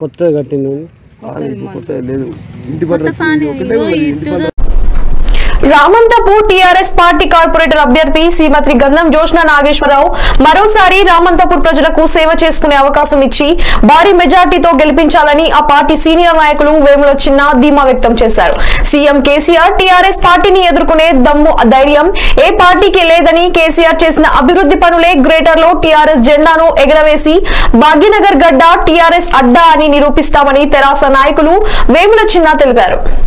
కొత్తగా కట్టింది కొత్త లేదు ఇంటి పట్ల ఒకటే ఉంది. ఇంటి పట్ల రామంతపూర్ టీఆర్ఎస్ పార్టీ కార్పొరేటర్ అభ్యర్థి శ్రీమతి గంధం జోష్న నాగేశ్వరరావు మరోసారి రామంతపూర్ ప్రజలకు సేవ చేసుకునే అవకాశం ఇచ్చి భారీ మెజార్టీతో గెలిపించాలని ఆ పార్టీ సీనియర్ నాయకులు వేముల చిన్న ధీమా వ్యక్తం చేశారు సీఎం కేసీఆర్ టీఆర్ఎస్ పార్టీని ఎదుర్కొనే దమ్ము ధైర్యం ఏ పార్టీకి లేదని కేసీఆర్ చేసిన అభివృద్ధి పనులే గ్రేటర్ లో టీఆర్ఎస్ జెండాను ఎగరవేసి భాగ్యనగర్ గడ్డ టీఆర్ఎస్ అడ్డా అని నిరూపిస్తామని తెరాస నాయకులు వేముల చిన్న తెలిపారు